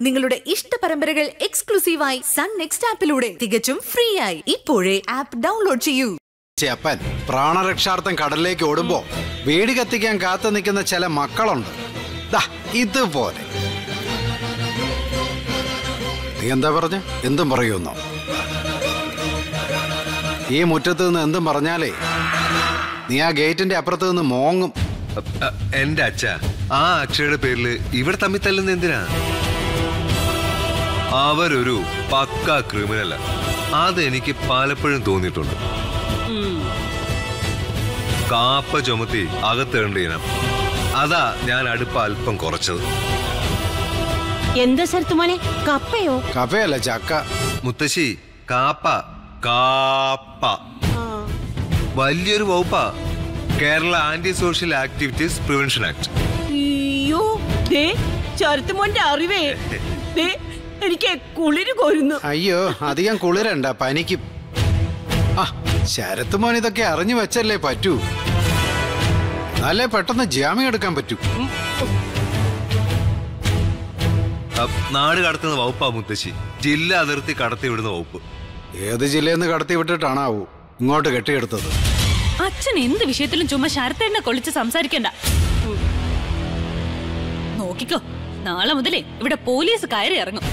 നിങ്ങളുടെ ഇഷ്ട പരമ്പരകൾ എക്സ്ക്ലൂസീവായി സൺ നെക്സ്റ്റ് ആപ്പിലൂടെ തികച്ചും ഫ്രീ ആയി ഇപ്പോഴേ ആപ്പ് ഡൗൺലോഡ് ചെയ്യൂ ചേപ്പൻ പ്രാണരക്ഷാർത്ഥം കടലിലേക്ക് ഓടുമ്പോ വേടി കത്തിക്കാൻ കാത്തു നിൽക്കുന്ന ചില മക്കളുണ്ട് ദാ ഇതുപോലെ നീ എന്താ പറഞ്ഞ എന്തും പറയുന്നോ ഈ മുറ്റത്ത് നിന്ന് എന്തും പറഞ്ഞാലേ നീ ആ ഗേറ്റിന്റെ അപ്പുറത്ത് നിന്ന് മോങ്ങും അ- അ- എന്റെ അച്ഛ ആ അക്ഷയുടെ പേരില് ഇവിടെ തമ്മിൽ തല്ലുന്ന എന്തിനാ അവരൊരു പക്ക ക്രിമിനല അത് എനിക്ക് പലപ്പോഴും തോന്നിയിട്ടുണ്ട് കാപ്പ ചുമത്തി അകത്തേണ്ട ഇനം അതാ ഞാൻ അടുപ്പ് അല്പം കുറച്ചത് എന്താ സ്ഥലത്ത് മോനെ കപ്പയോ കഫയല്ല ചക്ക മുത്തശ്ശി കാപ്പ കാപ്പ വലിയൊരു വകുപ്പാ Kerala anti social activities prevention act അയ്യോ ദേ ശരത്ത് മോന്റെ അറിവേ ദേ എനിക്ക് കുളിര് കോരുന്നു അയ്യോ അധികം കുളിരണ്ട പനിക്കും ആ ശരത്ത് മോൻ ഇതൊക്കെ അറിഞ്ഞു വെച്ചല്ലേ പറ്റൂ എന്നാലേ പെട്ടെന്ന് ജാമ്യം എടുക്കാൻ പറ്റൂ അ- നാട് കടത്തുന്ന വകുപ്പാ മുത്തശ്ശി ജില്ലാ അതിർത്തി കടത്തി വിടുന്ന വകുപ്പ് ഏത് ജില്ലയിൽ നിന്ന് കടത്തി വിട്ടിട്ടാണാവൂ ഇങ്ങോട്ട് കെട്ടിയെടുത്തത് അച്ഛൻ എന്ത് വിഷയത്തിലും ചുമ്മാ ശരത്തേണ്ണ കൊളിച്ച് സംസാരിക്കണ്ട നോക്കിക്കോ നാളെ മുതലേ ഇവിടെ പോലീസ് കയറി ഇറങ്ങും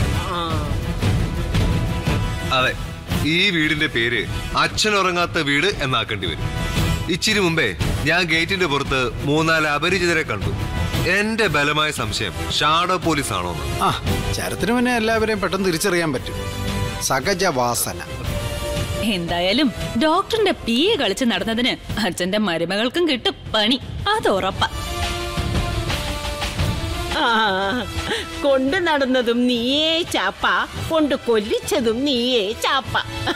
അതെ ഈ വീടിന്റെ പേര് അച്ഛൻ ഉറങ്ങാത്ത വീട് എന്നാക്കേണ്ടി വരും ഇച്ചിരി മുമ്പേ ഞാൻ ഗേറ്റിന്റെ പുറത്ത് മൂന്നാല് അപരിചിതരെ കണ്ടു എന്റെ ബലമായ സംശയം ഷാഡോ പോലീസ് ആണോന്ന് ആ ചരത്തിന് മുന്നേ എല്ലാവരെയും പെട്ടെന്ന് തിരിച്ചറിയാൻ പറ്റും സഹജ വാസന എന്തായാലും ഡോക്ടറിന്റെ പി എ കളിച്ച് നടന്നതിന് അച്ഛന്റെ മരുമകൾക്കും കിട്ടും പണി അത് ഉറപ്പാ ആ, കൊണ്ടു നടന്നതും നീയേ ചാപ്പ കൊണ്ട് കൊല്ലിച്ചതും നീയേ ചാപ്പ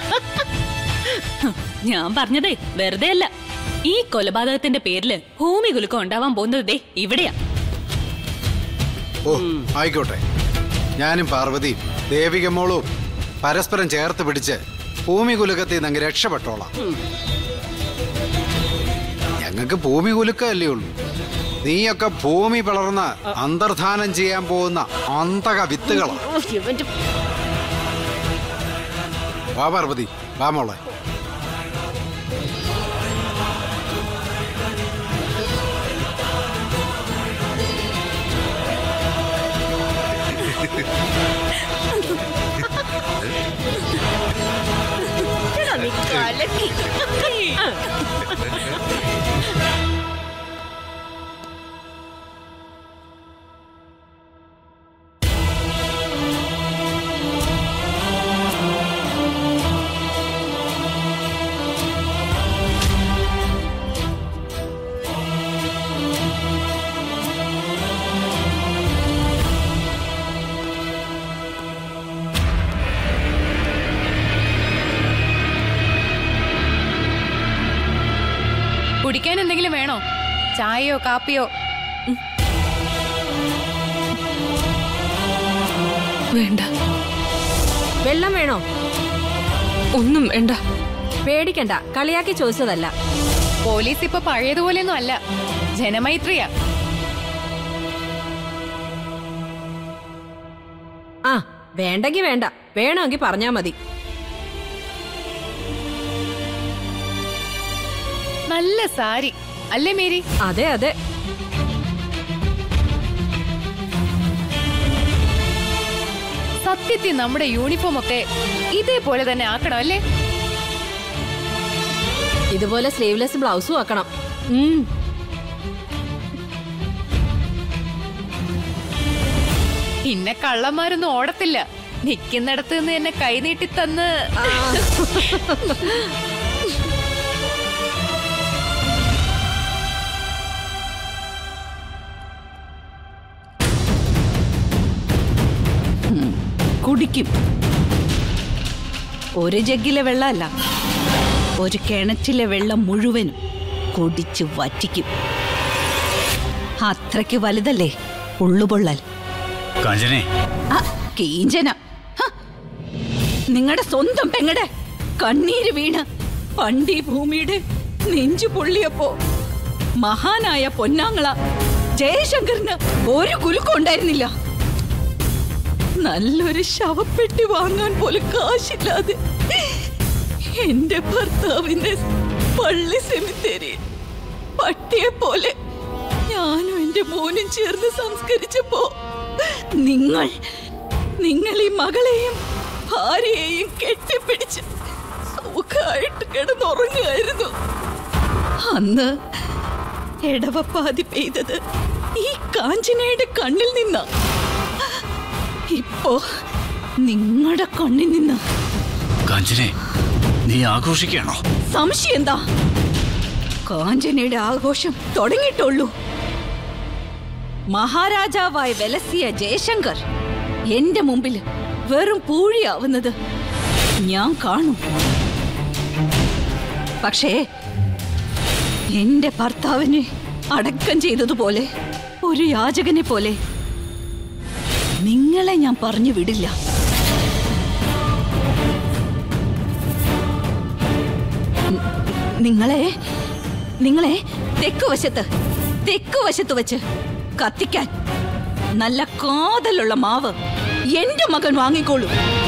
ഞാൻ പറഞ്ഞതേ വെറുതെ അല്ല ഈ കൊലപാതകത്തിന്റെ പേരില് ഭൂമി കുലുക്കം ഉണ്ടാവാൻ പോകുന്നത് ദേ ഇവിടെയാ ഓ ആയിക്കോട്ടെ ഞാനും പാർവതിയും ദേവികമ്മോളും പരസ്പരം ചേർത്ത് പിടിച്ച് ഭൂമി കുലുക്കത്തിൽ നിന്ന് അങ്ങ് രക്ഷപ്പെട്ടോളാം ഞങ്ങൾക്ക് ഭൂമി കുലുക്കല്ലേ ഉള്ളൂ നീയൊക്കെ ഭൂമി പിളർന്ന് അന്തർധാനം ചെയ്യാൻ പോകുന്ന അന്തക വിത്തുകളാ ഓ, ഇവന്റെ വാ പാർവതി വാ മോളെ ഇതാ നീ കലക്കി. കുടിക്കാൻ എന്തെങ്കിലും വേണോ ചായയോ കാപ്പിയോ വേണ്ട വെള്ളം വേണോ ഒന്നും വേണ്ട പേടിക്കണ്ട കളിയാക്കി ചോദിച്ചതല്ല പോലീസ് ഇപ്പൊ പഴയതുപോലെയൊന്നും അല്ല ജനമൈത്രിയാ ആ വേണ്ടെങ്കി വേണ്ട വേണമെങ്കിൽ പറഞ്ഞാ മതി നല്ല സാരി അല്ലേ മേരി അതെ അതെ സത്യത്തിൽ നമ്മുടെ യൂണിഫോം ഒക്കെ ഇതേപോലെ തന്നെ ആക്കണം അല്ലേ ഇതുപോലെ സ്ലീവ്ലെസ് ബ്ലൗസും ആക്കണം ഉം. പിന്നെ കള്ളന്മാരൊന്നും ഓടത്തില്ല നിക്കുന്നിടത്ത് നിന്ന് എന്നെ കൈനീട്ടി തന്ന് കുടിക്കും ഒരു ജഗ്ഗിലെ വെള്ളമല്ല ഒരു കിണറ്റിലെ വെള്ളം മുഴുവനും കുടിച്ച് വറ്റിക്കും അത്രയ്ക്ക് വലുതല്ലേ ഉള്ളുപൊള്ളൽ കാഞ്ചനെ ആ, കീഞ്ചന നിങ്ങളുടെ സ്വന്തം പെങ്ങടെ കണ്ണീര് വീണ് പണ്ടീ ഭൂമിയുടെ നെഞ്ചു പൊള്ളിയപ്പോ മഹാനായ പൊന്നാങ്ങള ജയശങ്കറിന് ഒരു കുലുക്കം ഉണ്ടായിരുന്നില്ല നല്ലൊരു ശവപ്പെട്ടി വാങ്ങാൻ പോലും കാശില്ലാതെ എന്റെ ഭർത്താവിന്റെ പള്ളി സെമിത്തേരി പട്ടിയെ പോലെ ഞാനും എന്റെ മോനും ചേർന്ന് സംസ്കരിച്ചപ്പോ നിങ്ങൾ നിങ്ങൾ ഈ മകളെയും ഭാര്യയെയും കെട്ടിപ്പിടിച്ച് സുഖമായിട്ട് കിടന്നുറങ്ങുകയായിരുന്നു അന്ന് എടവപ്പാതി പെയ്തത് ഈ കാഞ്ചനയുടെ കണ്ണിൽ നിന്നാ ഇപ്പോ നിങ്ങളുടെ കണ്ണിൽ നിന്ന് കാഞ്ചനെ നീ ആഘോഷിക്കുകയാണോ സംശയം എന്താ കാഞ്ചനയുടെ ആഘോഷം തുടങ്ങിയിട്ടുള്ളൂ മഹാരാജാവായി വിലസിയ ജയശങ്കർ എന്റെ മുമ്പിൽ വെറും പൂഴിയാവുന്നത് ഞാൻ കാണും പക്ഷേ എന്റെ ഭർത്താവിനെ അടക്കം ചെയ്തതുപോലെ ഒരു യാചകനെ പോലെ നിങ്ങളെ ഞാൻ പറഞ്ഞു വിടില്ല നി- നിങ്ങളെ നിങ്ങളെ തെക്ക് വശത്ത് തെക്ക് വശത്ത് വെച്ച് കത്തിക്കാൻ നല്ല കാതലുള്ള മാവ് എന്റെ മകൻ വാങ്ങിക്കോളൂ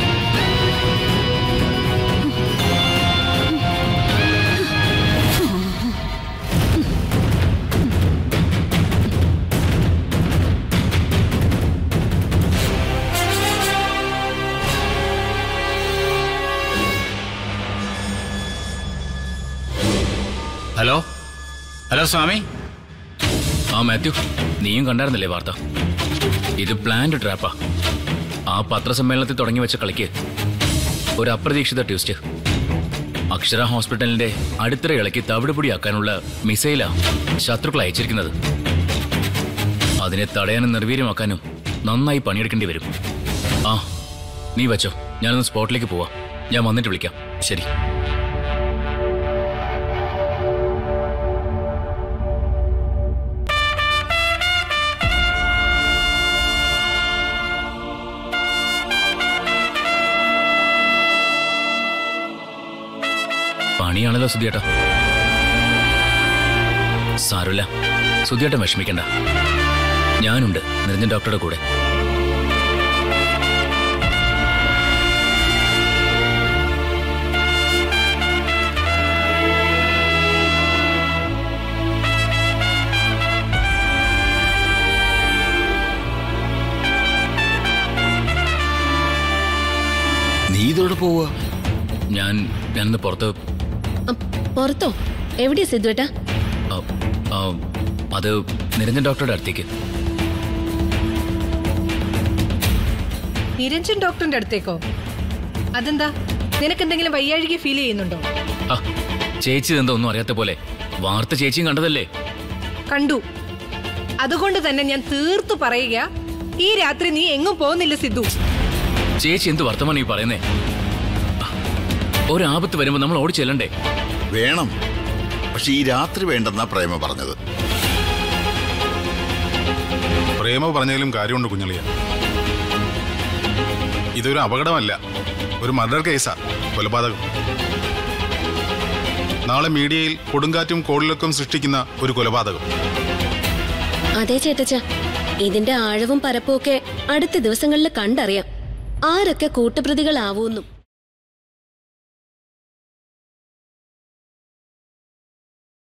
ഹലോ ഹലോ സ്വാമി ആ മാത്യു നീയും കണ്ടായിരുന്നില്ലേ വാർത്ത ഇത് പ്ലാന്റ് ട്രാപ്പാ ആ പത്രസമ്മേളനത്തിൽ തുടങ്ങി വെച്ച കളിക്ക് ഒരു അപ്രതീക്ഷിത ട്വിസ്റ്റ് അക്ഷര ഹോസ്പിറ്റലിന്റെ അടുത്തിര ഇളക്കി തവിടുപൊടിയാക്കാനുള്ള മിസൈലാ ശത്രുക്കൾ അയച്ചിരിക്കുന്നത് അതിനെ തടയാനും നിർവീര്യമാക്കാനും നന്നായി പണിയെടുക്കേണ്ടി വരും ആ നീ വെച്ചോ ഞാനൊന്ന് സ്പോട്ടിലേക്ക് പോവാം ഞാൻ വന്നിട്ട് വിളിക്കാം ശരി പണിയാണല്ലോ സുധിയേട്ടാ സാരമില്ല സുധിയേട്ടൻ വിഷമിക്കണ്ട ഞാനുണ്ട് നിരഞ്ജൻ ഡോക്ടറുടെ കൂടെ നീ ഇതോടെ പോവുക ഞാൻ ഞാനിന്ന് പുറത്ത് പുറത്തോ എവിടെയാ സിദ്ധുവേട്ടാ ആ, ആ, അത് നിരഞ്ജൻ ഡോക്ടറുടെ അടുത്തേക്ക് നിരഞ്ജൻ ഡോക്ടറിന്റെ അടുത്തേക്കോ അതെന്താ നിനക്ക് എന്തെങ്കിലും വയ്യാഴിക ഫീൽ ചെയ്യുന്നുണ്ടോ ആ ചേച്ചി ഇതെന്താ ഒന്നും അറിയാത്ത പോലെ വാർത്ത ചേച്ചിയും കണ്ടതല്ലേ കണ്ടു അതുകൊണ്ട് തന്നെ ഞാൻ തീർത്തു പറയുക ഈ രാത്രി നീ എങ്ങും പോകുന്നില്ല സിദ്ധു ചേച്ചി എന്ത് വർത്തമാനം ഈ പറയുന്നേ ആ, ഒരാപത്ത് വരുമ്പോ നമ്മൾ ഓടി ചെല്ലണ്ടേ വേണം പക്ഷെ ഈ രാത്രി വേണ്ടെന്നാ പ്രേമ പറഞ്ഞത് പ്രേമ പറഞ്ഞതിലും കാര്യമുണ്ട് കുഞ്ഞളിയ ഇതൊരു അപകടമല്ല ഒരു മർഡർ കേസാ കൊലപാതകം നാളെ മീഡിയയിൽ കൊടുങ്കാറ്റും കോളിളക്കം സൃഷ്ടിക്കുന്ന ഒരു കൊലപാതകം അതെ ചേട്ടച്ച ഇതിന്റെ ആഴവും പരപ്പും ഒക്കെ അടുത്ത ദിവസങ്ങളിൽ കണ്ടറിയാം ആരൊക്കെ കൂട്ടുപ്രതികളാവൂന്നും